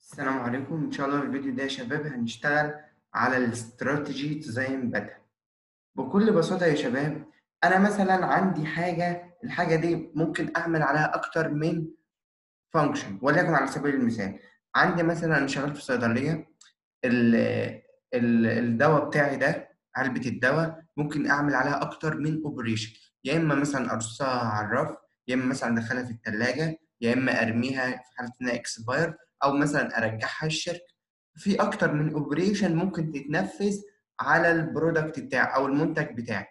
السلام عليكم إن شاء الله في الفيديو ده يا شباب هنشتغل على الاستراتيجي ديزاين باترن بكل بساطة يا شباب أنا مثلا عندي حاجة الحاجة دي ممكن أعمل عليها أكتر من فانكشن وليكن على سبيل المثال عندي مثلا أنا شغال في صيدلية ال- ال- الدواء بتاعي ده علبة الدواء ممكن أعمل عليها أكتر من أوبريشن يا إما مثلا أرصها على الرف يا إما مثلا أدخلها في التلاجة يا إما أرميها في حالة إنها إكسباير أو مثلا أرجعها الشركة في أكتر من أوبريشن ممكن تتنفذ على البرودكت بتاعي أو المنتج بتاعي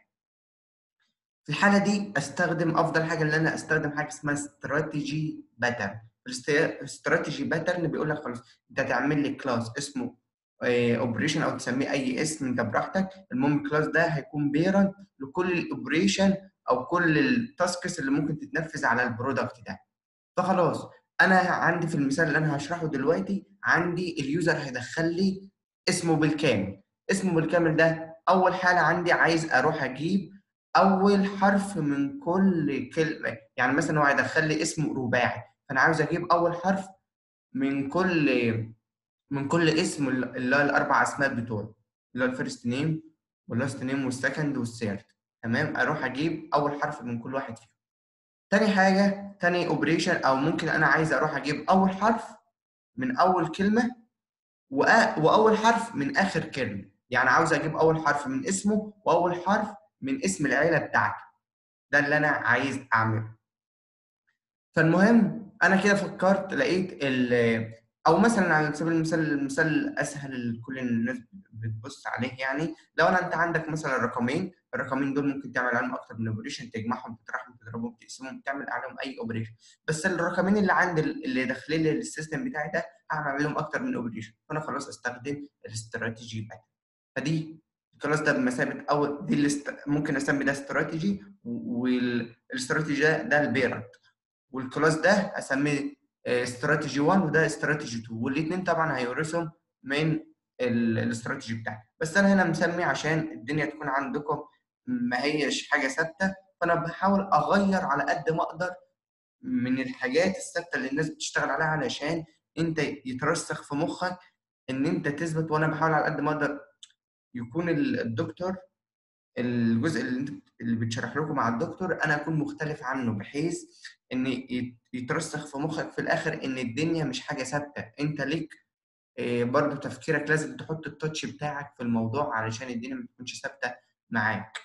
في الحالة دي أستخدم أفضل حاجة اللي أنا أستخدم حاجة اسمها استراتيجي باترن الاستراتيجي باترن بيقول لك خلاص أنت هتعمل لي كلاس اسمه اوبريشن او تسميه اي اسم انت براحتك المهم الكلاس ده هيكون بيرنت لكل الاوبريشن او كل التاسكس اللي ممكن تتنفذ على البرودكت ده فخلاص انا عندي في المثال اللي انا هشرحه دلوقتي عندي اليوزر هيدخل لي اسمه بالكامل اسمه بالكامل ده اول حاجه عندي عايز اروح اجيب اول حرف من كل كلمه يعني مثلا هو هيدخل لي اسم رباعي فانا عاوز اجيب اول حرف من كل من كل اسم اللي هو الاربع اسماء بتوعه اللي هو الفيرست نيم واللاست نيم والسكند والثيرد تمام اروح اجيب اول حرف من كل واحد فيهم تاني حاجه تاني اوبريشن او ممكن انا عايز اروح اجيب اول حرف من اول كلمه وأ... واول حرف من اخر كلمه يعني عاوز اجيب اول حرف من اسمه واول حرف من اسم العيله بتاعته ده اللي انا عايز اعمله فالمهم انا كده فكرت لقيت ال او مثلا على سبيل المثال المثال الاسهل اللي كل الناس بتبص عليه يعني لو انا انت عندك مثلا رقمين الرقمين دول ممكن تعمل عليهم اكتر من اوبريشن تجمعهم تطرحهم تضربهم تقسمهم تعمل عليهم اي اوبريشن بس الرقمين اللي عندي اللي داخلين لي السيستم بتاعي ده اعمل عليهم اكتر من اوبريشن فانا خلاص استخدم الاستراتيجي باترن فدي الكلاس ده بمثابه او دي الاست... ممكن اسمي ده استراتيجي والاستراتيجي ده, ده البيرنت والكلاس ده اسميه استراتيجي 1 وده استراتيجي 2 والاثنين طبعا هيورثهم من الاستراتيجي بتاعي بس انا هنا مسمي عشان الدنيا تكون عندكم ما هيش حاجه ثابته فانا بحاول اغير على قد ما اقدر من الحاجات الثابته اللي الناس بتشتغل عليها علشان انت يترسخ في مخك ان انت تثبت وانا بحاول على قد ما اقدر يكون الدكتور الجزء اللي انت اللي بتشرح لكم مع الدكتور انا اكون مختلف عنه بحيث ان يترسخ في مخك في الاخر ان الدنيا مش حاجه ثابته انت ليك برضه تفكيرك لازم تحط التاتش بتاعك في الموضوع علشان الدنيا ما تكونش ثابته معاك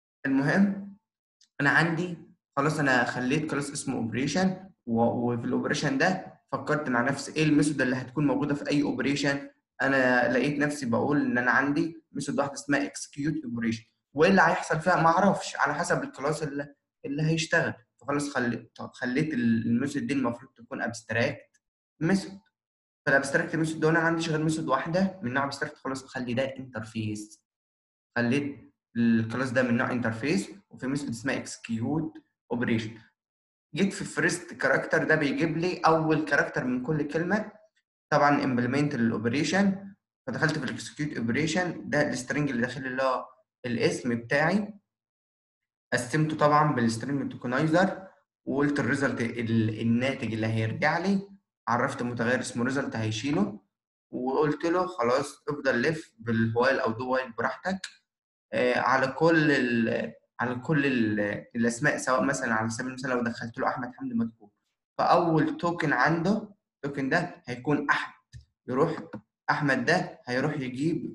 المهم انا عندي خلاص انا خليت كلاس اسمه اوبريشن وفي الاوبريشن ده فكرت مع نفسي ايه الميثود اللي هتكون موجوده في اي اوبريشن انا لقيت نفسي بقول ان انا عندي ميثود واحده اسمها اكسكيوت اوبريشن وايه اللي هيحصل فيها ما اعرفش على حسب الكلاس اللي, اللي هيشتغل فخلاص خليت خليت الميثود دي المفروض تكون ابستراكت ميثود فالابستراكت ميثود ده انا ما عنديش غير ميثود واحده من نوع ابستراكت خلاص خلي ده انترفيس خليت الكلاس ده من نوع انترفيس وفي ميثود اسمها اكسكيوت اوبريشن جيت في الفيرست كاركتر ده بيجيب لي اول كاركتر من كل كلمه طبعا امبلمنت للاوبريشن فدخلت في الاكسكيوت اوبريشن ده السترنج اللي داخل اللي هو الاسم بتاعي قسمته طبعا بالسترنج توكنايزر وقلت الريزلت الناتج اللي هيرجع لي عرفت متغير اسمه ريزلت هيشيله وقلت له خلاص افضل لف بالوايل او دو وايل براحتك آه على كل ال على كل ال الاسماء سواء مثلا على سبيل المثال لو دخلت له احمد حمدي مكتوب فاول توكن عنده التوكن ده هيكون احمد يروح احمد ده هيروح يجيب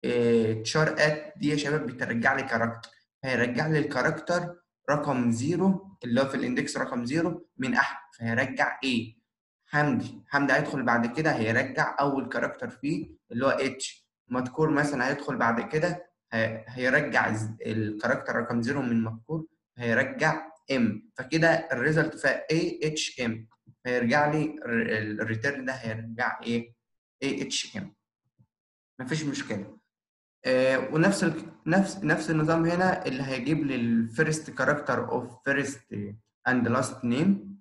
تشار ات دي يا شباب بترجع لي كاركتر هيرجع لي الكاركتر رقم زيرو اللي هو في الاندكس رقم زيرو من احمد فهيرجع ايه حمدي حمدي هيدخل بعد كده هيرجع اول كاركتر فيه اللي هو اتش مذكور مثلا هيدخل بعد كده هيرجع الكاركتر رقم زيرو من مذكور هيرجع ام فكده الريزلت فيها اي اتش ام هيرجع لي الريتيرن ده هيرجع ايه اي اتش ام مفيش مشكله آه ونفس ال... نفس نفس النظام هنا اللي هيجيب لي الفيرست كاركتر اوف فيرست اند لاست نيم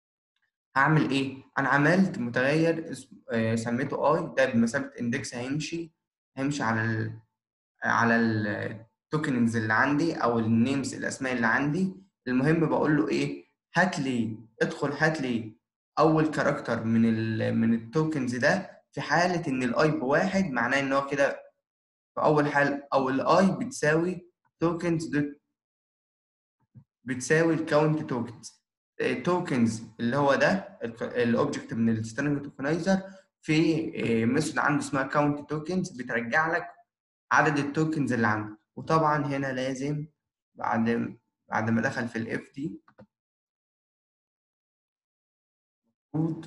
هعمل ايه انا عملت متغير اسم... آه سميته اي ده بمثابه اندكس هيمشي هيمشي على ال... على التوكنز اللي عندي او النيمز الاسماء اللي عندي المهم بقول له ايه هات لي ادخل هات لي اول كاركتر من ال من التوكنز ده في حاله ان الاي بواحد معناه ان هو كده في اول حال او الاي بتساوي توكنز دوت بتساوي الكاونت توكنز التوكنز اللي هو ده الاوبجكت من السترنج توكنايزر في ميثود عنده اسمها كاونت توكنز بترجع لك عدد التوكنز اللي عندك وطبعا هنا لازم بعد بعد ما دخل في الاف دي المفروض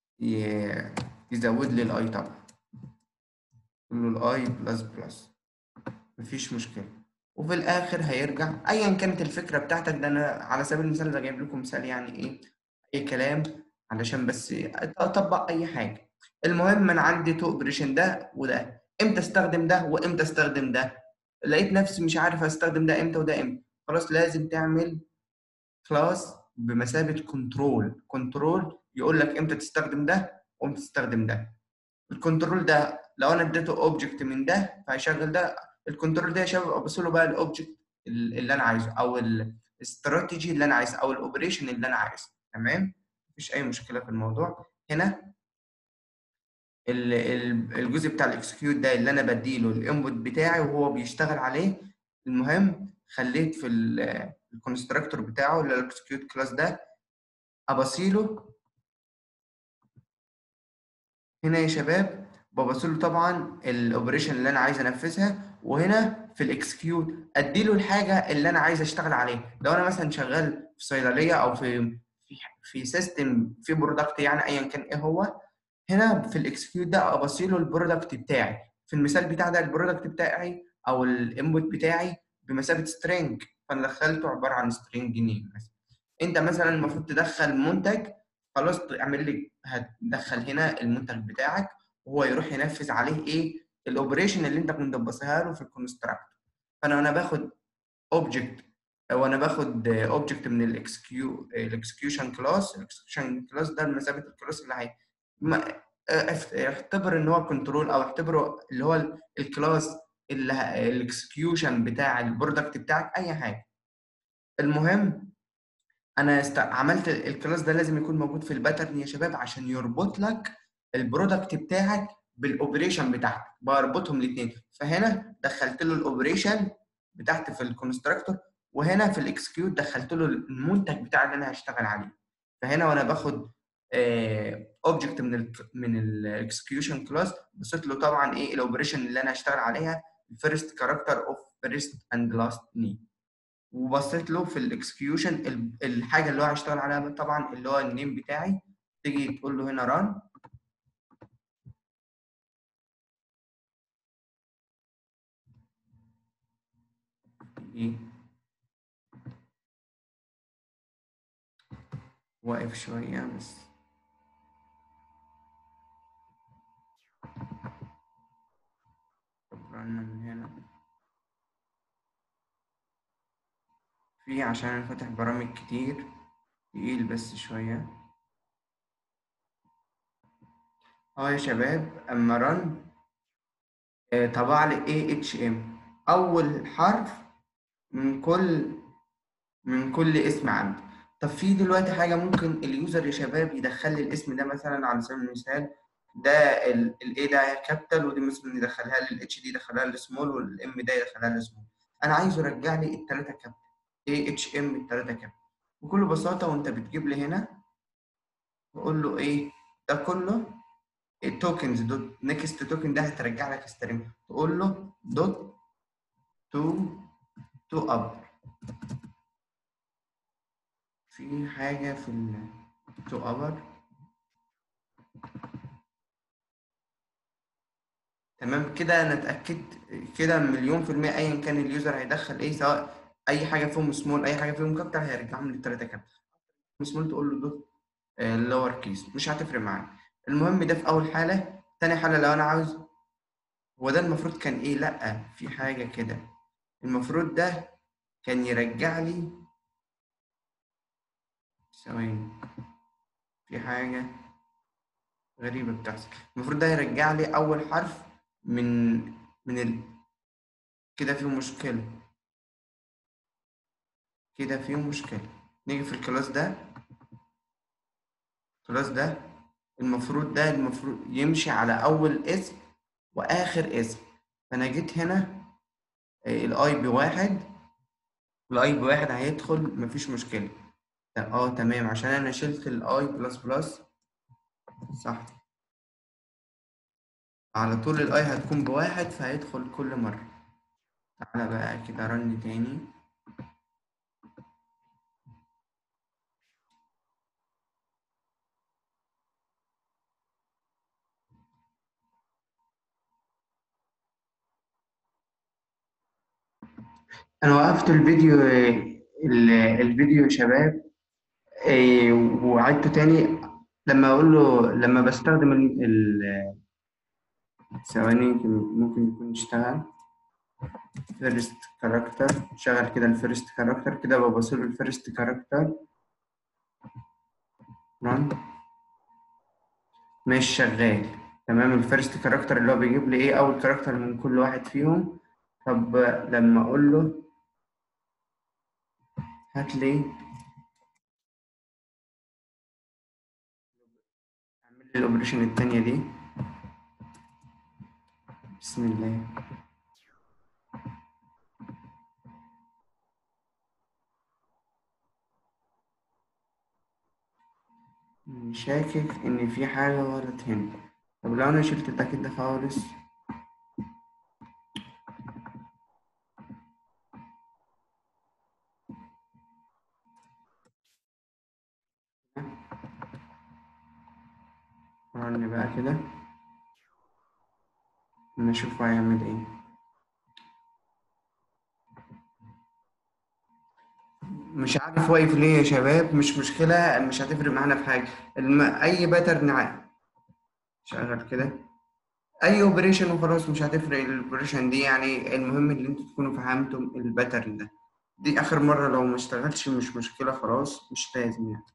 يزود لي الاي طبعا يقول له الاي بلس بلس مفيش مشكله وفي الاخر هيرجع ايا كانت الفكره بتاعتك ده انا على سبيل المثال انا جايب لكم مثال يعني ايه اي كلام علشان بس اطبق اي حاجه المهم انا عندي تو اوبريشن ده وده امتى استخدم ده وامتى استخدم ده لقيت نفسي مش عارف استخدم ده امتى وده امتى خلاص لازم تعمل كلاس بمثابه كنترول كنترول يقول لك امتى تستخدم ده وامتى تستخدم ده الكنترول ده لو انا اديته اوبجكت من ده فهيشغل ده الكنترول ده يا شباب ابص له بقى الاوبجكت اللي انا عايزه او الاستراتيجي اللي انا عايزه او الاوبريشن اللي انا عايزه تمام مفيش اي مشكله في الموضوع هنا الجزء بتاع الاكسكيوت ده اللي انا بديله الانبوت بتاعي وهو بيشتغل عليه المهم خليت في الكونستراكتور بتاعه اللي الاكسكيوت كلاس ده ابصيله هنا يا شباب ببصيله طبعا الاوبريشن اللي انا عايز انفذها وهنا في الاكسكيوت اديله الحاجه اللي انا عايز اشتغل عليها لو انا مثلا شغال في صيدليه او في في, في سيستم في برودكت يعني ايا كان ايه هو هنا في الاكسكيوت ده ابصيله البرودكت بتاعي في المثال بتاع ده البرودكت بتاعي او الانبوت بتاعي بمثابه سترينج فانا دخلته عباره عن سترينج نيم مثلا انت مثلا المفروض تدخل منتج خلاص اعمل لي هتدخل هنا المنتج بتاعك وهو يروح ينفذ عليه ايه الاوبريشن اللي انت كنت بصيها له في الكونستراكتور فانا انا باخد اوبجكت او انا باخد اوبجكت من الاكسكيو الاكسكيوشن كلاس الاكسكيوشن كلاس ده بمثابه الكلاس اللي هي اعتبر ان هو كنترول او اعتبره اللي هو الكلاس الاكسكيوشن بتاع البرودكت بتاعك اي حاجه المهم انا است... عملت الكلاس ده لازم يكون موجود في الباترن يا شباب عشان يربط لك البرودكت بتاعك بالاوبريشن بتاعتك بربطهم الاثنين فهنا دخلت له الاوبريشن بتاعتي في الكونستراكتور وهنا في الاكسكيوت دخلت له المنتج بتاعي اللي انا هشتغل عليه فهنا وانا باخد اوبجكت من ال من الاكسكيوشن كلاس بصيت له طبعا ايه الاوبريشن اللي انا هشتغل عليها الفيرست كاركتر اوف فيرست اند لاست نيم وبصيت له في الاكسكيوشن الحاجه اللي هو هيشتغل عليها طبعا اللي هو النيم بتاعي تيجي تقول له هنا ران ايه واقف شويه بس رن من هنا في عشان انا فاتح برامج كتير تقيل بس شوية اه يا شباب اما رن طبع لي اي اتش ام اول حرف من كل من كل اسم عندي طب في دلوقتي حاجة ممكن اليوزر يا شباب يدخل لي الاسم ده مثلا على سبيل المثال ده الاي ده كابيتال ودي مثلا يدخلها لي الاتش دي يدخلها لي سمول والام ده يدخلها لي سمول انا عايزه يرجع لي الثلاثه كابيتال اي اتش ام الثلاثه كابيتال بكل بساطه وانت بتجيب لي هنا بقول له ايه ده كله التوكنز دوت نيكست توكن ده هترجع لك سترينج تقول له دوت تو تو اب في حاجه في ال تو ابر تمام كده انا اتاكدت كده مليون في الميه ايا كان اليوزر هيدخل ايه سواء اي حاجه فيهم سمول اي حاجه فيهم كابيتال هيرجعهم للثلاثه كابيتال سمول تقول له دوت لور كيس مش هتفرق معاك المهم ده في اول حاله تاني حاله لو انا عاوز هو ده المفروض كان ايه لا في حاجه كده المفروض ده كان يرجع لي ثواني في حاجه غريبه بتحصل المفروض ده يرجع لي اول حرف من من ال... كده فيه مشكله كده فيه مشكله نيجي في الكلاس ده خلاص ده المفروض ده المفروض يمشي على اول اسم واخر اسم فانا جيت هنا الاي بواحد الاي بواحد هيدخل مفيش مشكلة اه تمام عشان انا شلت الاي بلس بلس صح على طول الاي هتكون بواحد فهيدخل كل مرة تعالى بقى كده رن تاني انا وقفت الفيديو ال- الفيديو يا شباب إيه، وعدته تاني لما اقول له لما بستخدم ال ال- ثواني يمكن ممكن يكون اشتغل فيرست كاركتر شغل كده الفيرست كاركتر كده ببصله الفيرست كاركتر رن مش شغال تمام الفيرست كاركتر اللي هو بيجيب لي ايه اول كاركتر من كل واحد فيهم طب لما اقول له هات لي اعمل لي الاوبريشن التانية دي بسم الله شاكك ان في حاجة غلط هنا طب لو انا شلت الباكيت ده خالص رن بقى كده نشوف هيعمل ايه مش عارف واقف ليه يا شباب مش مشكلة مش هتفرق معانا في حاجة الم... أي باترن عادي شغل كده أي أوبريشن وخلاص مش هتفرق الأوبريشن دي يعني المهم إن أنتوا تكونوا فهمتم الباترن ده دي آخر مرة لو ما اشتغلش مش مشكلة خلاص مش لازم يعني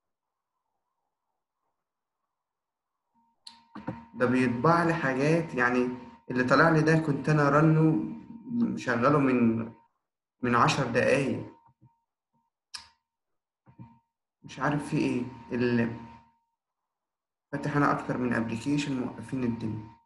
ده بيطبع لي حاجات يعني اللي طلع لي ده كنت أنا رنه مشغله من من عشر دقايق مش عارف في ايه اللي فاتح انا اكتر من ابلكيشن موقفين الدنيا